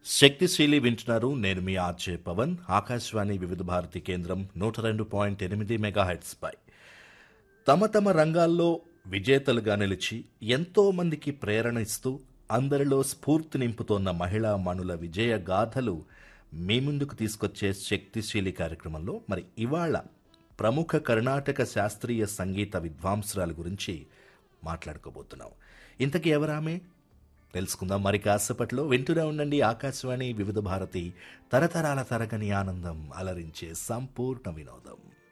శక్తిశీలి వింటున్నారు నేను మీ ఆర్జే పవన్ ఆకాశవాణి వివిధ భారతి కేంద్రం నూట రెండు పాయింట్ ఎనిమిది మెగాహెట్స్ పై తమ తమ రంగాల్లో విజేతలుగా నిలిచి ఎంతో మందికి ప్రేరణ ఇస్తూ అందరిలో స్ఫూర్తి నింపుతోన్న మహిళా మనుల విజయ గాథలు మీ ముందుకు తీసుకొచ్చే శక్తిశీలి కార్యక్రమంలో మరి ఇవాళ ప్రముఖ కర్ణాటక శాస్త్రీయ సంగీత విద్వాంసురాల గురించి మాట్లాడుకోబోతున్నాం ఇంతకీ ఎవరామే తెలుసుకుందాం మరి కాసేపట్లో వింటూనే ఉండండి ఆకాశవాణి వివిధ భారతి తరతరాల తరగని ఆనందం అలరించే సంపూర్ణ వినోదం